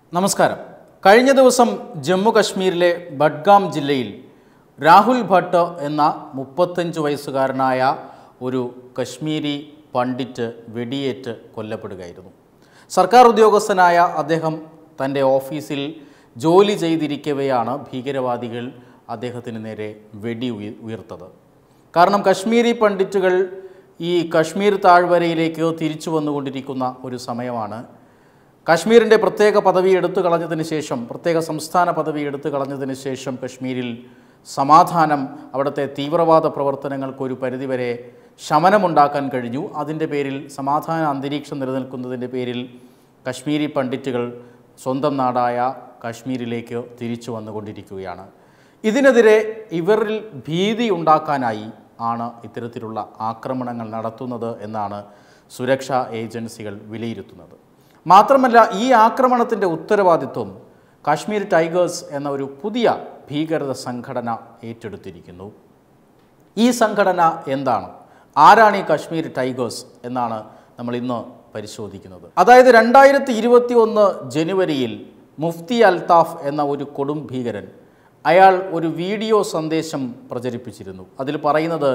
നമസ്കാരം കഴിഞ്ഞ ദിവസം ജമ്മു കശ്മീരിലെ ബഡ്ഗാം ജില്ലയിൽ രാഹുൽ ഭട്ട് എന്ന മുപ്പത്തഞ്ച് വയസ്സുകാരനായ ഒരു കശ്മീരി പണ്ഡിറ്റ് വെടിയേറ്റ് കൊല്ലപ്പെടുകയായിരുന്നു സർക്കാർ ഉദ്യോഗസ്ഥനായ അദ്ദേഹം തൻ്റെ ഓഫീസിൽ ജോലി ചെയ്തിരിക്കവെയാണ് ഭീകരവാദികൾ അദ്ദേഹത്തിന് നേരെ വെടി ഉയ- ഉയർത്തത് കാരണം കശ്മീരി പണ്ഡിറ്റുകൾ ഈ കശ്മീർ താഴ്വരയിലേക്ക് തിരിച്ചു വന്നുകൊണ്ടിരിക്കുന്ന ഒരു സമയമാണ് കാശ്മീരിൻ്റെ പ്രത്യേക പദവി എടുത്തു കളഞ്ഞതിന് ശേഷം പ്രത്യേക സംസ്ഥാന പദവി എടുത്തു കളഞ്ഞതിന് ശേഷം കശ്മീരിൽ സമാധാനം അവിടുത്തെ തീവ്രവാദ പ്രവർത്തനങ്ങൾക്ക് ഒരു പരിധിവരെ ശമനമുണ്ടാക്കാൻ കഴിഞ്ഞു അതിൻ്റെ പേരിൽ സമാധാന അന്തരീക്ഷം നിലനിൽക്കുന്നതിൻ്റെ പേരിൽ കശ്മീരി പണ്ഡിറ്റുകൾ സ്വന്തം നാടായ കാശ്മീരിലേക്ക് തിരിച്ചു വന്നുകൊണ്ടിരിക്കുകയാണ് ഇതിനെതിരെ ഇവരിൽ ഭീതി ഉണ്ടാക്കാനായി ആണ് ഇത്തരത്തിലുള്ള ആക്രമണങ്ങൾ നടത്തുന്നത് എന്നാണ് സുരക്ഷാ ഏജൻസികൾ വിലയിരുത്തുന്നത് മാത്രമല്ല ഈ ആക്രമണത്തിൻ്റെ ഉത്തരവാദിത്വം കാശ്മീർ ടൈഗേഴ്സ് എന്ന ഒരു പുതിയ ഭീകരത സംഘടന ഏറ്റെടുത്തിരിക്കുന്നു ഈ സംഘടന എന്താണ് ആരാണ് ഈ കാശ്മീർ ടൈഗേഴ്സ് എന്നാണ് നമ്മൾ ഇന്ന് പരിശോധിക്കുന്നത് അതായത് രണ്ടായിരത്തി ഇരുപത്തി ഒന്ന് ജനുവരിയിൽ മുഫ്തി അൽതാഫ് എന്ന ഒരു കൊടും ഭീകരൻ അയാൾ ഒരു വീഡിയോ സന്ദേശം പ്രചരിപ്പിച്ചിരുന്നു അതിൽ പറയുന്നത്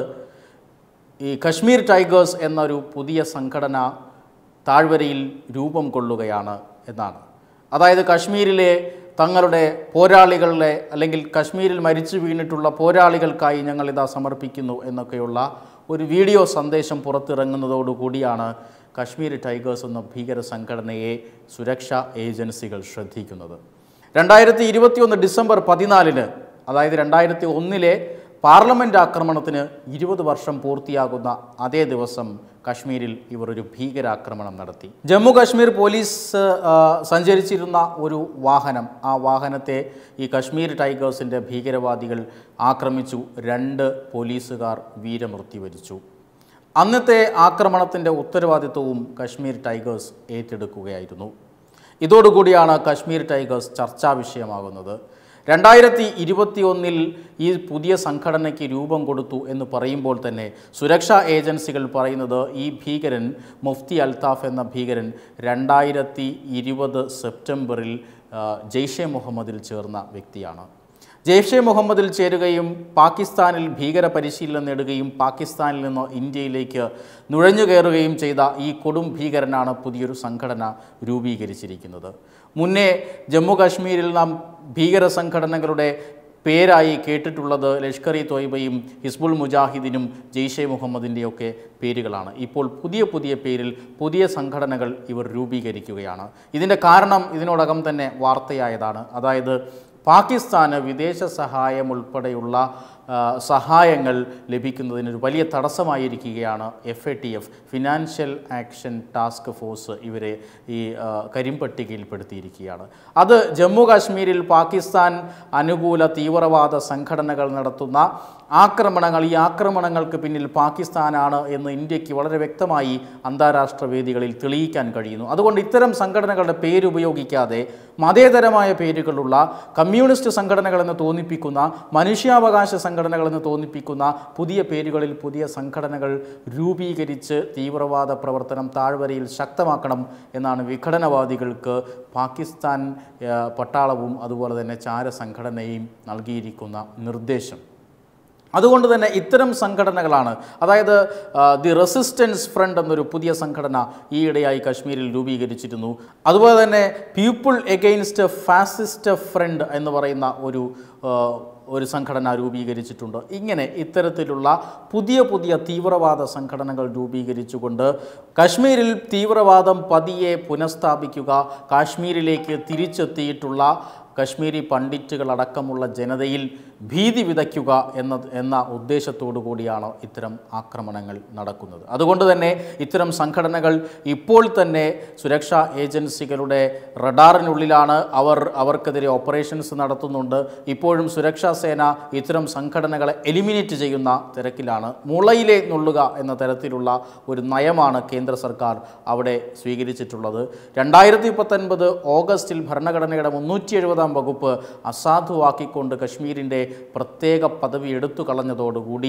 ഈ കശ്മീർ ടൈഗേഴ്സ് എന്നൊരു പുതിയ സംഘടന താഴ്വരയിൽ രൂപം കൊള്ളുകയാണ് എന്നാണ് അതായത് കശ്മീരിലെ തങ്ങളുടെ പോരാളികളെ അല്ലെങ്കിൽ കശ്മീരിൽ മരിച്ചു വീണിട്ടുള്ള പോരാളികൾക്കായി ഞങ്ങൾ ഇതാ സമർപ്പിക്കുന്നു എന്നൊക്കെയുള്ള ഒരു വീഡിയോ സന്ദേശം പുറത്തിറങ്ങുന്നതോടുകൂടിയാണ് കശ്മീർ ടൈഗേഴ്സ് എന്ന ഭീകര സംഘടനയെ സുരക്ഷാ ഏജൻസികൾ ശ്രദ്ധിക്കുന്നത് രണ്ടായിരത്തി ഇരുപത്തിയൊന്ന് ഡിസംബർ പതിനാലിന് അതായത് രണ്ടായിരത്തി ഒന്നിലെ പാർലമെൻറ്റ് ആക്രമണത്തിന് ഇരുപത് വർഷം പൂർത്തിയാകുന്ന അതേ ദിവസം കശ്മീരിൽ ഇവർ ഒരു ഭീകരാക്രമണം നടത്തി ജമ്മു കാശ്മീർ പോലീസ് ആ, സഞ്ചരിച്ചിരുന്ന ഒരു വാഹനം ആ വാഹനത്തെ ഈ കശ്മീർ ടൈഗേഴ്സിൻ്റെ ഭീകരവാദികൾ ആക്രമിച്ചു രണ്ട് പോലീസുകാർ വീരമൃത്യു വരിച്ചു അന്നത്തെ ആക്രമണത്തിൻ്റെ ഉത്തരവാദിത്വവും കശ്മീർ ടൈഗേഴ്സ് ഏറ്റെടുക്കുകയായിരുന്നു ഇതോടുകൂടിയാണ് കശ്മീർ ടൈഗേഴ്സ് ചർച്ചാ വിഷയമാകുന്നത് രണ്ടായിരത്തി ഇരുപത്തിയൊന്നിൽ ഈ പുതിയ സംഘടനയ്ക്ക് രൂപം കൊടുത്തു എന്ന് പറയുമ്പോൾ തന്നെ സുരക്ഷാ ഏജൻസികൾ പറയുന്നത് ഈ ഭീകരൻ മുഫ്തി അൽതാഫ് എന്ന ഭീകരൻ രണ്ടായിരത്തി ഇരുപത് സെപ്റ്റംബറിൽ ആ, ജെയ്ഷെ മുഹമ്മദിൽ ചേർന്ന വ്യക്തിയാണ് ജെയ്ഷെ മുഹമ്മദിൽ ചേരുകയും പാകിസ്ഥാനിൽ ഭീകര പരിശീലനം നേടുകയും പാകിസ്ഥാനിൽ നിന്ന് ഇന്ത്യയിലേക്ക് നുഴഞ്ഞു കയറുകയും ചെയ്ത ഈ കൊടും ഭീകരനാണ് പുതിയൊരു സംഘടന രൂപീകരിച്ചിരിക്കുന്നത് മുന്നേ ജമ്മു കാശ്മീരിൽ നാം ഭീകര സംഘടനകളുടെ പേരായി കേട്ടിട്ടുള്ളത് ലഷ്കർ ഇ തോയ്ബയും ഹിസ്ബുൾ മുജാഹിദിനും ജെയ്ഷെ മുഹമ്മദിൻ്റെയൊക്കെ പേരുകളാണ് ഇപ്പോൾ പുതിയ പുതിയ പേരിൽ പുതിയ സംഘടനകൾ ഇവർ രൂപീകരിക്കുകയാണ് ഇതിൻ്റെ കാരണം ഇതിനോടകം തന്നെ വാർത്തയായതാണ് അതായത് പാകിസ്ഥാന് വിദേശ സഹായം ഉൾപ്പെടെയുള്ള ആ, സഹായങ്ങൾ ലഭിക്കുന്നതിനൊരു വലിയ തടസ്സമായിരിക്കുകയാണ് F A T F financial action task force ഇവരെ ഈ ആ, കരിമ്പട്ടികയിൽപ്പെടുത്തിയിരിക്കുകയാണ് അത് ജമ്മു കാശ്മീരിൽ പാകിസ്ഥാൻ അനുകൂല തീവ്രവാദ സംഘടനകൾ നടത്തുന്ന ആക്രമണങ്ങൾ ഈ ആക്രമണങ്ങൾക്ക് പിന്നിൽ പാകിസ്ഥാനാണ് എന്ന് ഇന്ത്യക്ക് വളരെ വ്യക്തമായി അന്താരാഷ്ട്ര വേദികളിൽ തെളിയിക്കാൻ കഴിയുന്നു അതുകൊണ്ട് ഇത്തരം സംഘടനകളുടെ പേര് ഉപയോഗിക്കാതെ മതേതരമായ പേരുകളുള്ള കമ്മ്യൂണിസ്റ്റ് സംഘടനകളെന്ന് തോന്നിപ്പിക്കുന്ന മനുഷ്യാവകാശ സംഘടനകളെന്ന് തോന്നിപ്പിക്കുന്ന പുതിയ പേരുകളിൽ പുതിയ സംഘടനകൾ രൂപീകരിച്ച് തീവ്രവാദ പ്രവർത്തനം താഴ്വരയിൽ ശക്തമാക്കണം എന്നാണ് വിഘടനവാദികൾക്ക് പാകിസ്ഥാൻ ആ, പട്ടാളവും അതുപോലെ തന്നെ ചാര സംഘടനയും നൽകിയിരിക്കുന്ന നിർദ്ദേശം അതുകൊണ്ട് തന്നെ ഇത്തരം സംഘടനകളാണ് അതായത് ആ, ദി റെസിസ്റ്റൻസ് ഫ്രണ്ട് എന്നൊരു പുതിയ സംഘടന ഈയിടെയായി കശ്മീരിൽ രൂപീകരിച്ചിരുന്നു അതുപോലെ തന്നെ പീപ്പിൾ എഗെയിൻസ്റ്റ് ഫാസിസ്റ്റ് ഫ്രണ്ട് എന്ന് പറയുന്ന ഒരു ആ, ഒരു സംഘടന രൂപീകരിച്ചിട്ടുണ്ട് ഇങ്ങനെ ഇത്തരത്തിലുള്ള പുതിയ പുതിയ തീവ്രവാദ സംഘടനകൾ രൂപീകരിച്ചുകൊണ്ട് കശ്മീരിൽ തീവ്രവാദം പതിയെ പുനഃസ്ഥാപിക്കുക കാശ്മീരിലേക്ക് തിരിച്ചെത്തിയിട്ടുള്ള കശ്മീരി പണ്ഡിറ്റുകളടക്കമുള്ള ജനതയിൽ ഭീതി വിതയ്ക്കുക എന്ന എന്ന ഉദ്ദേശത്തോടു കൂടിയാണ് ഇത്തരം ആക്രമണങ്ങൾ നടക്കുന്നത് അതുകൊണ്ട് തന്നെ ഇത്തരം സംഘടനകൾ ഇപ്പോൾ തന്നെ സുരക്ഷാ ഏജൻസികളുടെ റഡാറിനുള്ളിലാണ് അവർ അവർക്കെതിരെ ഓപ്പറേഷൻസ് നടത്തുന്നുണ്ട് ഇപ്പോഴും സുരക്ഷാ സേന ഇത്തരം സംഘടനകളെ എലിമിനേറ്റ് ചെയ്യുന്ന തിരക്കിലാണ് മുളയിലെ നുള്ളുക എന്ന തരത്തിലുള്ള ഒരു നയമാണ് കേന്ദ്ര സർക്കാർ അവിടെ സ്വീകരിച്ചിട്ടുള്ളത് രണ്ടായിരത്തി പത്തൊൻപത് ഓഗസ്റ്റിൽ ഭരണഘടനയുടെ മുന്നൂറ്റി എഴുപതാം വകുപ്പ് അസാധുവാക്കിക്കൊണ്ട് കശ്മീരിൻ്റെ പ്രത്യേക പദവി എടുത്തു കളഞ്ഞതോടുകൂടി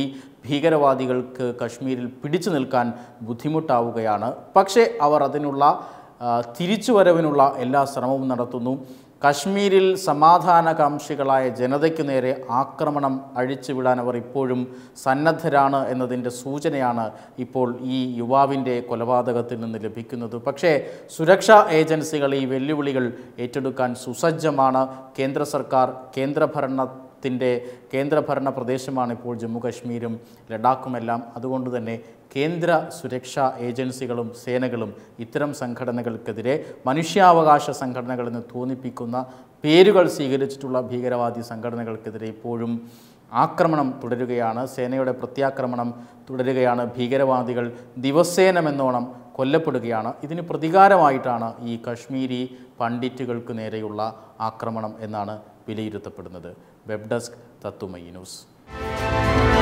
ഭീകരവാദികൾക്ക് കശ്മീരിൽ പിടിച്ചു നിൽക്കാൻ ബുദ്ധിമുട്ടാവുകയാണ് പക്ഷേ അവർ അതിനുള്ള ആ, തിരിച്ചുവരവിനുള്ള എല്ലാ ശ്രമവും നടത്തുന്നു കശ്മീരിൽ സമാധാനകാംക്ഷികളായ ജനതയ്ക്ക് നേരെ ആക്രമണം അഴിച്ചുവിടാൻ അവർ ഇപ്പോഴും സന്നദ്ധരാണ് എന്നതിൻ്റെ സൂചനയാണ് ഇപ്പോൾ ഈ യുവാവിൻ്റെ കൊലപാതകത്തിൽ നിന്ന് ലഭിക്കുന്നത് പക്ഷേ സുരക്ഷാ ഏജൻസികൾ ഈ വെല്ലുവിളികൾ ഏറ്റെടുക്കാൻ സുസജ്ജമാണ് കേന്ദ്ര സർക്കാർ കേന്ദ്രഭരണ ത്തിൻ്റെ കേന്ദ്രഭരണ പ്രദേശമാണ് ഇപ്പോൾ ജമ്മു കശ്മീരും ലഡാക്കുമെല്ലാം അതുകൊണ്ട് തന്നെ കേന്ദ്ര സുരക്ഷാ ഏജൻസികളും സേനകളും ഇത്തരം സംഘടനകൾക്കെതിരെ മനുഷ്യാവകാശ സംഘടനകളെന്ന് തോന്നിപ്പിക്കുന്ന പേരുകൾ സ്വീകരിച്ചിട്ടുള്ള ഭീകരവാദി സംഘടനകൾക്കെതിരെ ഇപ്പോഴും ആക്രമണം തുടരുകയാണ് സേനയുടെ പ്രത്യാക്രമണം തുടരുകയാണ് ഭീകരവാദികൾ ദിവസേനമെന്നോണം കൊല്ലപ്പെടുകയാണ് ഇതിന് പ്രതികാരമായിട്ടാണ് ഈ കശ്മീരി പണ്ഡിറ്റുകൾക്ക് നേരെയുള്ള ആക്രമണം എന്നാണ് വിലയിരുത്തപ്പെടുന്നത് വെബ് ഡെസ്ക് തത്തുമൈ ന്യൂസ്